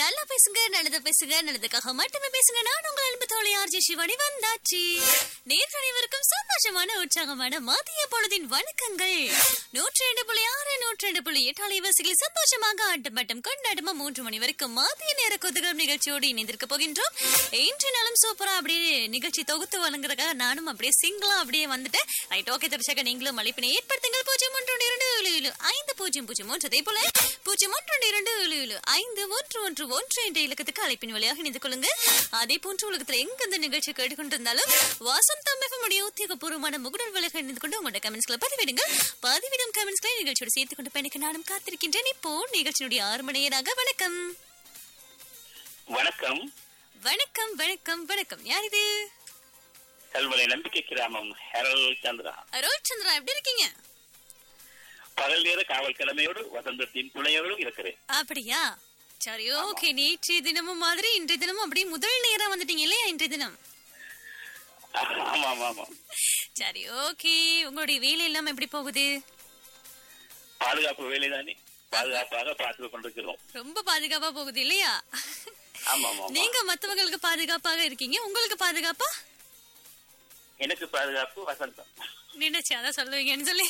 நல்லா பேசுங்க நல்லது பேசுங்க நல்லதுக்காக மட்டுமே பேசுங்க நான் உங்கள் அன்பு தோழி ஆர்ஜி சிவானி வந்தாச்சு நேற்று அனைவருக்கும் சந்தோஷமான உற்சாகமான மதிய பொழுதின் வணக்கங்கள் நூற்றி ரெண்டு புள்ளி ஆறு நூற்றி ரெண்டு புள்ளி எட்டு அலைவாசிகளை சந்தோஷமாக ஆட்டப்பட்டம் கொண்டாட்டமா மூன்று மணி வரைக்கும் மதிய நேர கொதுகம் நிகழ்ச்சியோடு இணைந்திருக்க போகின்றோம் இன்று நாளும் சூப்பரா அப்படியே நிகழ்ச்சி தொகுத்து வழங்குறதுக்காக நானும் அப்படியே சிங்கிளா அப்படியே வந்துட்டேன் ரைட் ஓகே தெரிச்சாக்க நீங்களும் அழைப்பினை ஏற்படுத்துங்கள் பூஜ்ஜியம் ஒன்று ஒன்று இரண்டு ஏழு ஏழு ஐந்து பூஜ்ஜியம் பூஜ்ஜியம் ஒன்று அதே போல பூஜ்ஜியம் ஒன்று ஒன்று இரண்டு ஏழு ஏழு ஐந்து ஒன்று ஒன்று ஒன்று என்ற இலக்கத்துக்கு அழைப்பின் வழியாக இணைந்து கொள்ளுங்க அதே போன்று உலகத்துல எங்க இந்த நிகழ்ச்சி கேட்டுக்கொண்டிருந்தாலும் வாசம் தம்மிடைய உத்தியோகபூர்வமான முகுடல் வழியாக இணைந்து கொண்டு உங்களோட கமெண்ட்ஸ்களை பதிவிடுங்க பதிவிடும் கமெண்ட்ஸ்களை நிகழ்ச்சியோடு சேர்த்துக் கொண்டு பயணிக்க நானும் காத்திருக்கின்றேன் இப்போ நிகழ்ச்சியினுடைய ஆறு மணி நேராக வணக்கம் வணக்கம் வணக்கம் வணக்கம் வணக்கம் யார் இது கல்வனை நம்பிக்கை கிராமம் ஹெரல் சந்திரா அருள் சந்திரா எப்படி இருக்கீங்க பகல் நேர காவல் கடமையோடு வசந்தத்தின் துணையோடு இருக்கிறேன் அப்படியா சரி ஓகே நேற்றைய தினமும் மாதிரி இன்றைய தினமும் அப்படியே முதல் நேரம் வந்துட்டீங்க இல்லையா இன்றைய தினம் ஆமா ஆமா ஆமா சரி ஓகே உங்களுடைய வேலை எல்லாம் எப்படி போகுது பாதுகாப்பு வேலைதானே பாதுகாப்பாக பார்த்து கொண்டிருக்கிறோம் ரொம்ப பாதுகாப்பா போகுது இல்லையா ஆமா ஆமா ஆமா. நீங்க மத்தவங்களுக்கு பாதுகாப்பாக இருக்கீங்க உங்களுக்கு பாதுகாப்பா எனக்கு பாதுகாப்பு வசந்தம் நினைச்சு அதான் சொல்லுவீங்கன்னு சொல்லி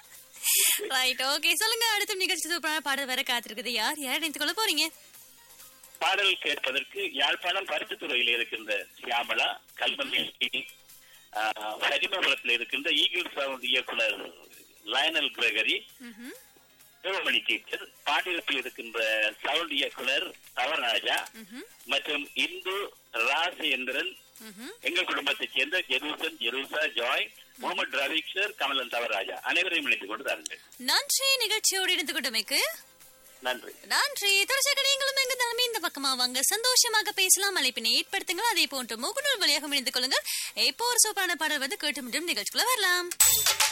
ரைட் ஓகே சொல்லுங்க அடுத்த நிகழ்ச்சி சூப்பரான பாடல் வர காத்திருக்குது யார் யார் நினைத்து கொள்ள போறீங்க பாடல் கேட்பதற்கு யாழ்ப்பாணம் பருத்து துறையில் இருக்கின்ற சியாமலா கல்வன் சரிமபுரத்தில் இருக்கின்ற ஈகிள் சவுண்ட் இயக்குனர் லயனல் கிரகரி ம்ஹும். சிவமணி டீச்சர் பாட்டியத்தில் இருக்கின்ற சவுண்ட் இயக்குனர் தவராஜா ம்ஹும். மற்றும் இந்து ராசேந்திரன் ம்ஹும். எங்கள் குடும்பத்தைச் சேர்ந்த ஜெருசன் ஜெருசா ஜாய் முகமது ரவிக்ஷர் கமலன் தவராஜா அனைவரையும் இணைத்துக் கொண்டு தாருங்கள் நன்றி நிகழ்ச்சியோடு இணைந்து கொண்டமைக்கு நன்றி நன்றி தொடர்ச்சியாக நீங்களும் எங்க தலைமை இந்த பக்கமா வாங்க சந்தோஷமாக பேசலாம் அழைப்பினை ஏற்படுத்துங்கள் அதே போன்று முகநூல் வழியாக இணைந்து கொள்ளுங்கள் இப்போ ஒரு சூப்பரான பாடல் வந்து கேட்டு மீண்டும் நிகழ்ச்சிக்குள்ள வரலாம்